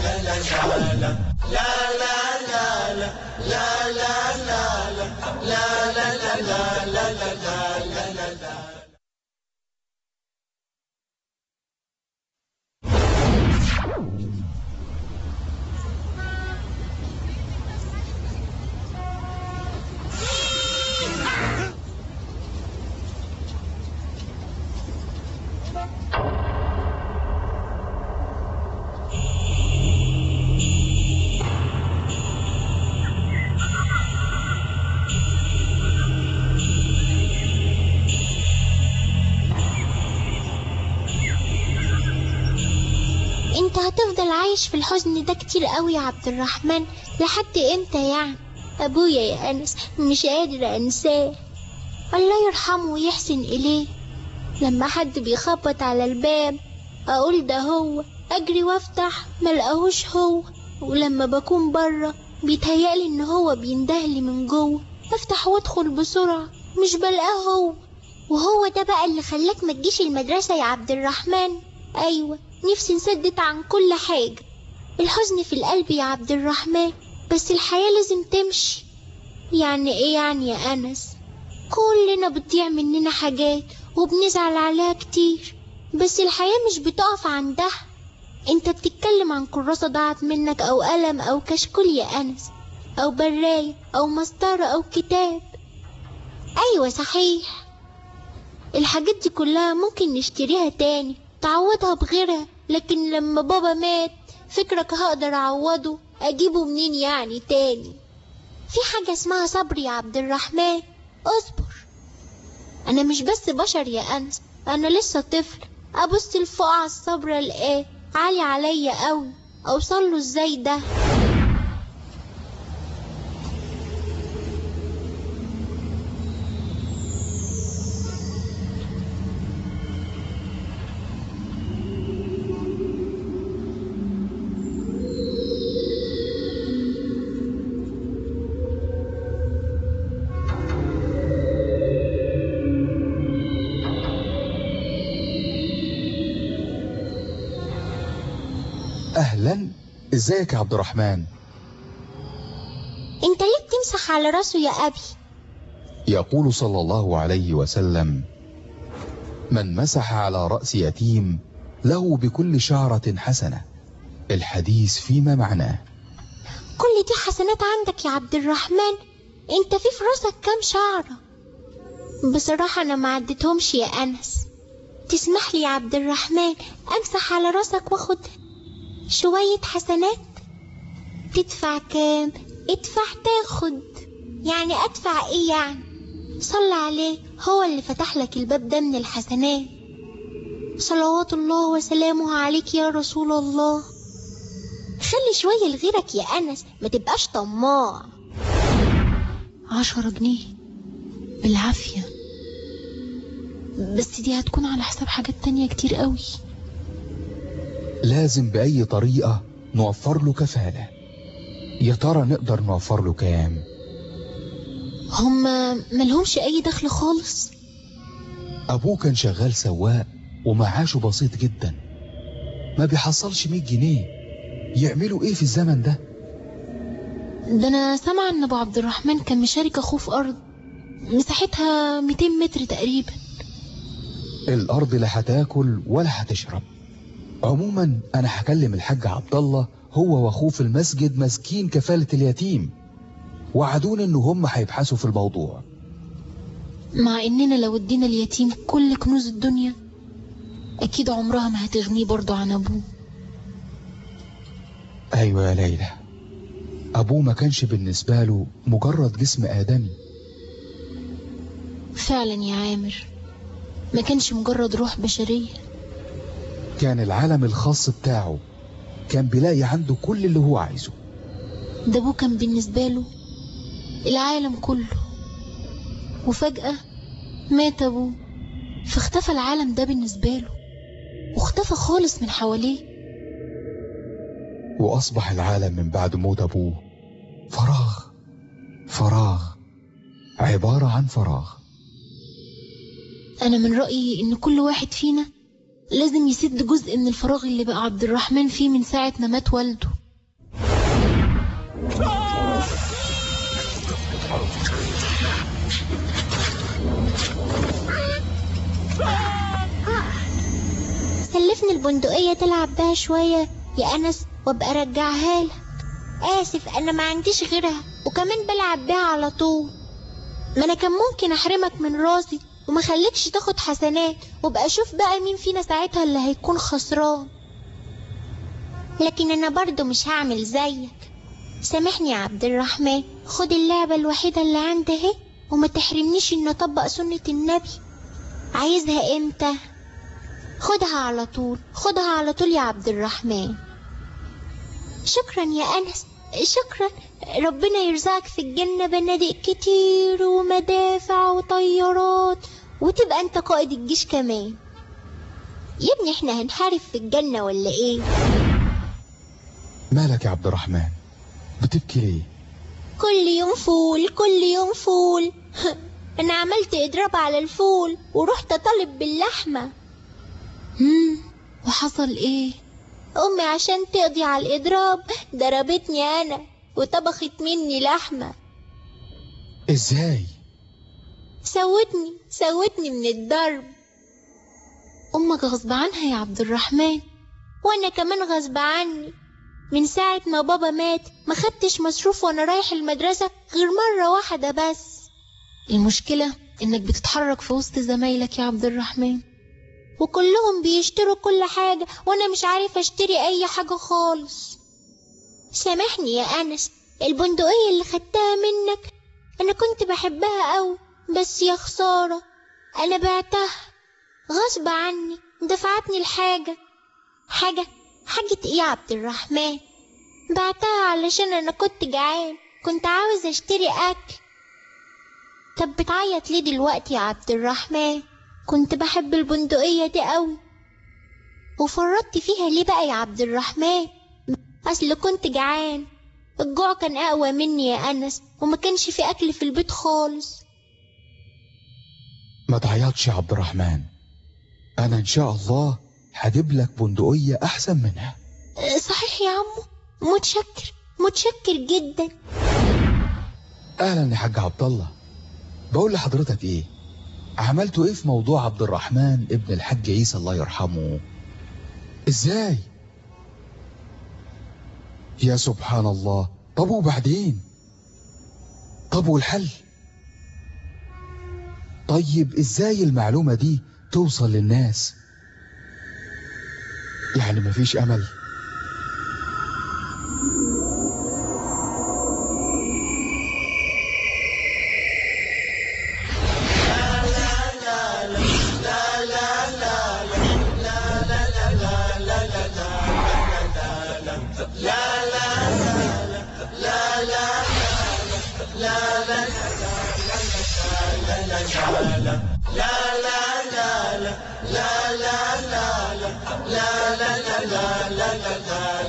انت هتفضل عايش في الحزن ده كتير قوي يا عبد الرحمن لحد امتى يعني ابويا يا انس مش قادر انساه الله يرحمه ويحسن اليه لما حد بيخبط على الباب اقول ده هو اجري وافتح ملقاهوش هو ولما بكون بره بيتهيألي ان هو بيندهلي من جوه افتح وادخل بسرعة مش بلقاه هو وهو ده بقى اللي خلاك ما تجيش المدرسة يا عبد الرحمن ايوه نفسي نسدت عن كل حاجة الحزن في القلب يا عبد الرحمن بس الحياة لازم تمشي يعني ايه يعني يا انس كلنا بتضيع مننا حاجات وبنزعل عليها كتير بس الحياة مش بتقف عندها انت بتتكلم عن كراسة ضاعت منك او قلم او كشكول يا انس او براية او مسطرة او كتاب ايوه صحيح الحاجات دي كلها ممكن نشتريها تاني تعوضها بغيرها لكن لما بابا مات فكرك هقدر اعوضه اجيبه منين يعني تاني في حاجة اسمها صبر يا عبد الرحمن اصبر انا مش بس بشر يا انس انا لسه طفل ابص لفوق على الصبر الاقاه عالي عليا قوي اوصل له ازاي ده اهلا ازيك يا عبد الرحمن انت ليه بتمسح على راسه يا ابي يقول صلى الله عليه وسلم من مسح على رأس يتيم له بكل شعرة حسنة الحديث فيما معناه كل دي حسنات عندك يا عبد الرحمن انت في في راسك كام شعرة بصراحة انا ما عدتهمش يا انس تسمح لي يا عبد الرحمن امسح على راسك واخد شوية حسنات تدفع كام ادفع تاخد يعني ادفع ايه يعني صل عليه هو اللي فتح لك الباب ده من الحسنات صلوات الله وسلامه عليك يا رسول الله خلي شوية لغيرك يا أنس ما تبقاش طماع عشرة جنيه بالعافية بس دي هتكون على حساب حاجات تانية كتير قوي لازم بأي طريقة نوفر له كفالة يا ترى نقدر نوفر له كام هما ملهمش أي دخل خالص أبوه كان شغال سواق ومعاشه بسيط جدا ما بيحصلش 100 جنيه يعملوا ايه في الزمن ده ده أنا سامعة إن أبو عبد الرحمن كان مشارك أخوه في أرض مساحتها 200 متر تقريبا الأرض لا هتاكل ولا هتشرب عموما أنا هكلم الحاج عبد الله هو وأخوه في المسجد ماسكين كفالة اليتيم وعدونا إن هم هيبحثوا في الموضوع مع إننا لو ادينا اليتيم كل كنوز الدنيا أكيد عمرها ما هتغنيه برضه عن أبوه أيوة يا ليلى أبوه ما كانش بالنسبة له مجرد جسم آدمي فعلا يا عامر ما كانش مجرد روح بشرية كان العالم الخاص بتاعه كان بيلاقي عنده كل اللي هو عايزه ده أبوه كان بالنسبة له العالم كله وفجأة مات أبوه فاختفى العالم ده بالنسبة له واختفى خالص من حواليه وأصبح العالم من بعد موت أبوه فراغ فراغ عبارة عن فراغ أنا من رأيي إن كل واحد فينا لازم يسد جزء من الفراغ اللي بقى عبد الرحمن فيه من ساعة ما مات والده سلفني البندقية تلعب بها شوية يا أنس وابقى رجعها لك آسف أنا ما عنديش غيرها وكمان بلعب بيها على طول ما أنا كان ممكن أحرمك من راسي وما خليكش تاخد حسنات وابقى أشوف بقى مين فينا ساعتها اللي هيكون خسران لكن أنا برضو مش هعمل زيك سامحني يا عبد الرحمن خد اللعبة الوحيدة اللي عندي اهي وما تحرمنيش إن أطبق سنة النبي عايزها إمتى؟ خدها على طول خدها على طول يا عبد الرحمن شكرا يا أنس شكرا ربنا يرزقك في الجنة بنادق كتير ومدافع وطيارات وتبقى انت قائد الجيش كمان يا ابني احنا هنحارب في الجنة ولا ايه مالك يا عبد الرحمن بتبكي ليه كل يوم فول كل يوم فول انا عملت اضراب على الفول ورحت اطالب باللحمة مم. وحصل ايه امي عشان تقضي على الاضراب ضربتني انا وطبخت مني لحمة ازاي سوتني سوتني من الضرب امك غصب عنها يا عبد الرحمن وانا كمان غصب عني من ساعة ما بابا مات ما خدتش مصروف وانا رايح المدرسة غير مرة واحدة بس المشكلة انك بتتحرك في وسط زمايلك يا عبد الرحمن وكلهم بيشتروا كل حاجة وانا مش عارف اشتري اي حاجة خالص سامحني يا انس البندقية اللي خدتها منك انا كنت بحبها قوي بس يا خسارة انا بعتها غصب عني دفعتني الحاجة حاجة حاجة ايه يا عبد الرحمن بعتها علشان انا كنت جعان كنت عاوز اشتري اكل طب بتعيط ليه دلوقتي يا عبد الرحمن كنت بحب البندقية دي قوي وفرطت فيها ليه بقى يا عبد الرحمن اصل كنت جعان الجوع كان اقوى مني يا انس وما كانش في اكل في البيت خالص ما تعيطش يا عبد الرحمن انا ان شاء الله هجيب لك بندقية احسن منها أه، صحيح يا عمو متشكر متشكر جدا اهلا يا حاج عبد الله بقول لحضرتك ايه عملتوا ايه في موضوع عبد الرحمن ابن الحاج عيسى الله يرحمه ازاي يا سبحان الله طب وبعدين طب والحل طيب ازاي المعلومة دي توصل للناس يعني مفيش امل la la la